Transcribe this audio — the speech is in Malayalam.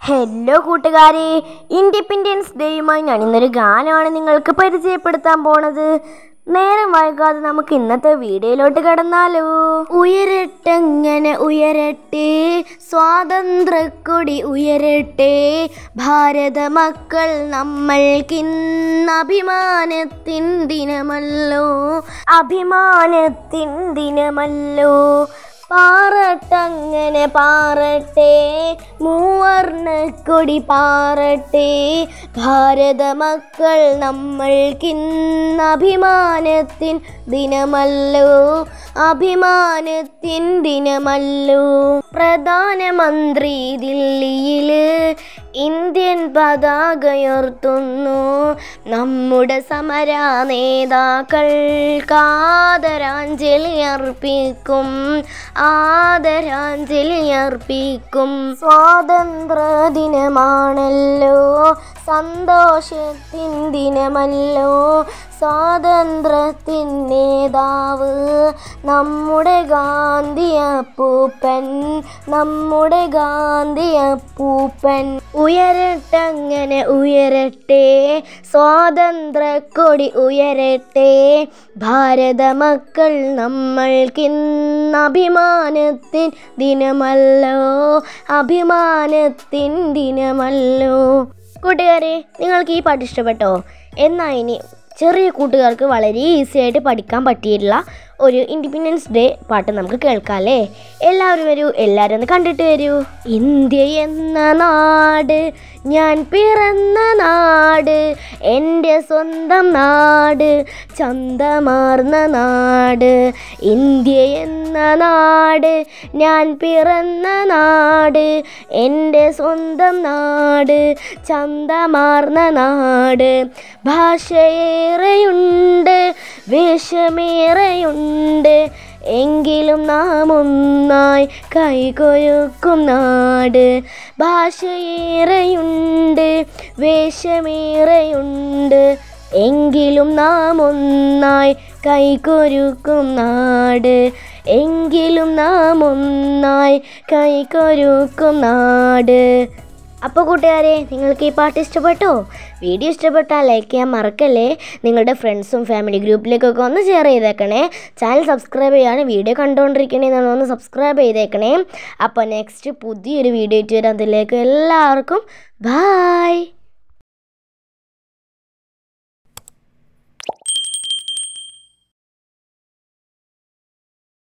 ഹലോ കൂട്ടുകാരെ ഇൻഡിപെൻഡൻസ് ഡേയുമായി ഞാൻ ഇന്നൊരു ഗാനമാണ് നിങ്ങൾക്ക് പരിചയപ്പെടുത്താൻ പോണത് നേരം വൈകാതെ നമുക്ക് ഇന്നത്തെ വീഡിയോയിലോട്ട് കടന്നാലോ ഉയരട്ടെങ്ങനെ ഉയരട്ടെ സ്വാതന്ത്ര്യക്കൊടി ഉയരട്ടെ ഭാരത മക്കൾ നമ്മൾക്കിന്ന് അഭിമാനത്തിൻ ദിനമല്ലോ അഭിമാനത്തിൻ ദിനമല്ലോ പാറട്ടങ്ങനെ പാറട്ടെ മൂവർണ്ണക്കൊടി പാറട്ടെ ഭാരത മക്കൾ നമ്മൾക്കിന്ന് അഭിമാനത്തിൻ ദിനമല്ലോ അഭിമാനത്തിൻ ദിനമല്ലോ പ്രധാനമന്ത്രി ദില്ലിയില് ഇന്ത്യൻ പതാകയുയർത്തുന്നു നമ്മുടെ സമര നേതാക്കൾക്ക് ആദരാഞ്ജലി അർപ്പിക്കും ആദരാഞ്ജലി അർപ്പിക്കും സ്വാതന്ത്ര്യ ദിനമാണല്ലോ സന്തോഷത്തിൻ ദിനമല്ലോ സ്വാതന്ത്ര്യത്തിൻ നേതാവ് നമ്മുടെ ഗാന്ധി അപ്പൂപ്പൻ നമ്മുടെ ഗാന്ധി അപ്പൂപ്പൻ ഉയരട്ടങ്ങനെ ഉയരട്ടെ സ്വാതന്ത്ര്യക്കൊടി ഉയരട്ടെ ഭാരത മക്കൾ നമ്മൾക്കിന്ന് അഭിമാനത്തിൻ ദിനമല്ലോ അഭിമാനത്തിൻ ദിനമല്ലോ കൂട്ടുകാരെ നിങ്ങൾക്ക് ഈ പാട്ട് ഇഷ്ടപ്പെട്ടോ എന്നാൽ ഇനി ചെറിയ കൂട്ടുകാർക്ക് വളരെ ഈസി ആയിട്ട് പഠിക്കാൻ പറ്റിയിട്ടുള്ള ഒരു ഇൻഡിപെൻഡൻസ് ഡേ പാട്ട് നമുക്ക് കേൾക്കാം അല്ലേ എല്ലാവരും വരൂ എല്ലാവരും ഒന്ന് കണ്ടിട്ട് വരൂ ഇന്ത്യ എന്ന നാട് ഞാൻ പിറന്ന നാട് എൻ്റെ സ്വന്തം നാട് ചന്തമാർന്ന നാട് ഇന്ത്യ എന്ന നാട് ഞാൻ പിറന്ന നാട് എൻ്റെ സ്വന്തം നാട് ചന്തമാർന്ന നാട് ഭാഷയേറെയുണ്ട് വേഷമേറെയുണ്ട് എങ്കിലും നാം ഒന്നായി കൈകൊരുക്കും നാട് ഭാഷയേറെയുണ്ട് വേഷമേറെയുണ്ട് എങ്കിലും നാം ഒന്നായി കൈകൊരുക്കും നാട് എങ്കിലും നാം ഒന്നായി കൈകൊരുക്കും നാട് അപ്പോൾ കൂട്ടുകാരെ നിങ്ങൾക്ക് ഈ പാട്ട് ഇഷ്ടപ്പെട്ടോ വീഡിയോ ഇഷ്ടപ്പെട്ടാൽ ലൈക്ക് ചെയ്യാൻ മറക്കല്ലേ നിങ്ങളുടെ ഫ്രണ്ട്സും ഫാമിലി ഗ്രൂപ്പിലേക്കൊക്കെ ഒന്ന് ഷെയർ ചെയ്തേക്കണേ ചാനൽ സബ്സ്ക്രൈബ് ചെയ്യാണ് വീഡിയോ കണ്ടുകൊണ്ടിരിക്കണേ എന്നാണ് ഒന്ന് സബ്സ്ക്രൈബ് ചെയ്തേക്കണേ അപ്പോൾ നെക്സ്റ്റ് പുതിയൊരു വീഡിയോ ഇട്ട് വരാം അതിലേക്ക് എല്ലാവർക്കും ബായ്